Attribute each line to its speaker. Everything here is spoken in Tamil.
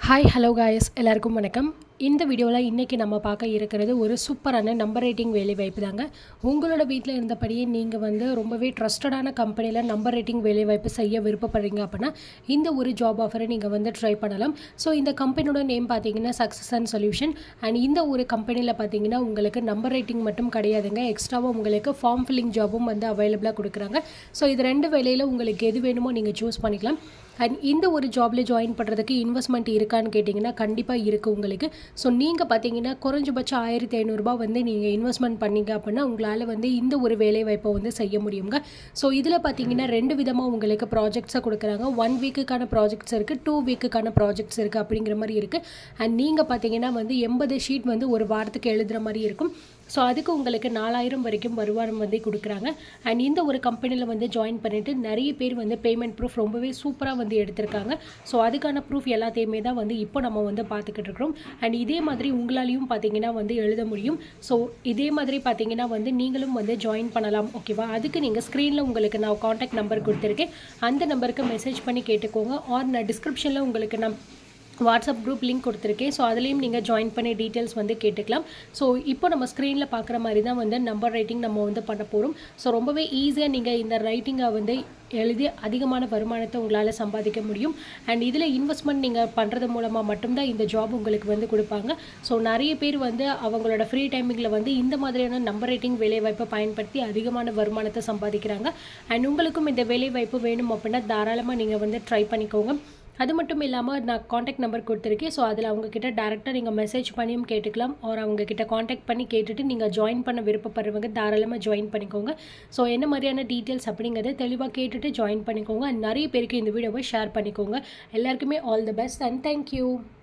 Speaker 1: ஹாய் ஹலோ காய்ஸ் எல்லாருக்கும் வணக்கம் இந்த வீடியோவில் இன்றைக்கி நம்ம பார்க்க இருக்கிறது ஒரு சூப்பரான நம்பர் ரேட்டிங் வேலை வாய்ப்பு தாங்க உங்களோட வீட்டில் இருந்தபடியே நீங்கள் வந்து ரொம்பவே ட்ரஸ்டடான கம்பெனியில் நம்பர் ரேட்டிங் வேலை வாய்ப்பு செய்ய விருப்பப்படுறீங்க அப்படின்னா இந்த ஒரு ஜாப் ஆஃபரை நீங்கள் வந்து ட்ரை பண்ணலாம் ஸோ இந்த கம்பெனியோட நேம் பார்த்தீங்கன்னா சக்ஸஸ் அண்ட் சொல்யூஷன் அண்ட் இந்த ஒரு கம்பெனியில் பார்த்தீங்கன்னா உங்களுக்கு நம்பர் ரேட்டிங் மட்டும் கிடையாதுங்க எக்ஸ்ட்ராவாக உங்களுக்கு ஃபார்ம் ஃபில்லிங் ஜாபும் வந்து அவைலபிளாக கொடுக்குறாங்க ஸோ இது ரெண்டு வேலையில் உங்களுக்கு எது வேணுமோ நீங்கள் சூஸ் பண்ணிக்கலாம் அண்ட் இந்த ஒரு ஜாபில் ஜாயின் பண்ணுறதுக்கு இன்வெஸ்ட்மெண்ட் இருக்கான்னு கேட்டிங்கன்னா கண்டிப்பாக இருக்குது உங்களுக்கு ஸோ நீங்கள் பார்த்தீங்கன்னா குறைஞ்சபட்சம் ஆயிரத்தி ஐநூறுரூபா வந்து நீங்கள் இன்வெஸ்ட்மெண்ட் பண்ணீங்க அப்படின்னா உங்களால் வந்து இந்த ஒரு வேலை வாய்ப்பை வந்து செய்ய முடியுங்க ஸோ இதில் பார்த்தீங்கன்னா ரெண்டு விதமாக உங்களுக்கு ப்ராஜெக்ட்ஸை கொடுக்குறாங்க ஒன் வீக்குக்கான ப்ராஜெக்ட்ஸ் இருக்குது டூ வீக்குக்கான ப்ராஜெக்ட்ஸ் இருக்குது அப்படிங்கிற மாதிரி இருக்குது அண்ட் நீங்கள் பார்த்தீங்கன்னா வந்து எண்பது ஷீட் வந்து ஒரு வாரத்துக்கு எழுதுகிற மாதிரி இருக்கும் ஸோ அதுக்கு உங்களுக்கு நாலாயிரம் வரைக்கும் வருமானம் வந்து கொடுக்குறாங்க அண்ட் இந்த ஒரு கம்பெனியில் வந்து ஜாயின் பண்ணிவிட்டு நிறைய பேர் வந்து பேமெண்ட் ப்ரூஃப் ரொம்பவே சூப்பராக வந்து எடுத்திருக்காங்க ஸோ அதுக்கான ப்ரூஃப் எல்லாத்தையுமே தான் வந்து இப்போ நம்ம வந்து பார்த்துக்கிட்டு இருக்கிறோம் அண்ட் இதே மாதிரி உங்களாலையும் பார்த்தீங்கன்னா வந்து எழுத முடியும் ஸோ இதே மாதிரி பார்த்தீங்கன்னா வந்து நீங்களும் வந்து ஜாயின் பண்ணலாம் ஓகேவா அதுக்கு நீங்கள் ஸ்க்ரீனில் உங்களுக்கு நான் காண்டாக்ட் நம்பர் கொடுத்துருக்கேன் அந்த நம்பருக்கு மெசேஜ் பண்ணி கேட்டுக்கோங்க ஆர் நான் டிஸ்கிரிப்ஷனில் உங்களுக்கு நான் வாட்ஸ்அப் குரூப் லிங்க் கொடுத்துருக்கேன் ஸோ அதுலேயும் நீங்கள் ஜாயின் பண்ணி டீட்டெயில்ஸ் வந்து கேட்டுக்கலாம் ஸோ இப்போ நம்ம ஸ்க்ரீனில் பார்க்குற மாதிரி தான் வந்து நம்பர் ரைட்டிங் நம்ம வந்து பண்ண போகிறோம் ஸோ ரொம்பவே ஈஸியாக நீங்கள் இந்த ரைட்டிங்கை வந்து எழுதி அதிகமான வருமானத்தை உங்களால் சம்பாதிக்க முடியும் அண்ட் இதில் இன்வெஸ்ட்மெண்ட் நீங்கள் பண்ணுறது மூலமாக மட்டும்தான் இந்த ஜாப் உங்களுக்கு வந்து கொடுப்பாங்க ஸோ நிறைய பேர் வந்து அவங்களோட ஃப்ரீ டைமிங்கில் வந்து இந்த மாதிரியான நம்பர் ரைட்டிங் வேலைவாய்ப்பை பயன்படுத்தி அதிகமான வருமானத்தை சம்பாதிக்கிறாங்க அண்ட் உங்களுக்கும் இந்த வேலைவாய்ப்பு வேணும் அப்படின்னா தாராளமாக நீங்கள் வந்து ட்ரை பண்ணிக்கோங்க அது மட்டும் இல்லாமல் நான் காண்டாக்ட் நம்பர் கொடுத்துருக்கேன் ஸோ அதில் அவங்கக்கிட்ட டேரெக்டாக நீங்கள் மெசேஜ் பண்ணியும் கேட்டுக்கலாம் ஆர் அவங்கக்கிட்ட காண்டாக்ட் பண்ணி கேட்டுட்டு நீங்கள் ஜாயின் பண்ண விருப்பப்படுறவங்க தாராளமாக ஜாயின் பண்ணிக்கோங்க ஸோ என்ன மாதிரியான டீட்டெயில்ஸ் அப்படிங்கிறத தெளிவாக கேட்டுட்டு ஜாயின் பண்ணிக்கோங்க அண்ட் நிறைய பேருக்கு இந்த வீடியோவை ஷேர் பண்ணிக்கோங்க எல்லாருக்குமே all the best and thank you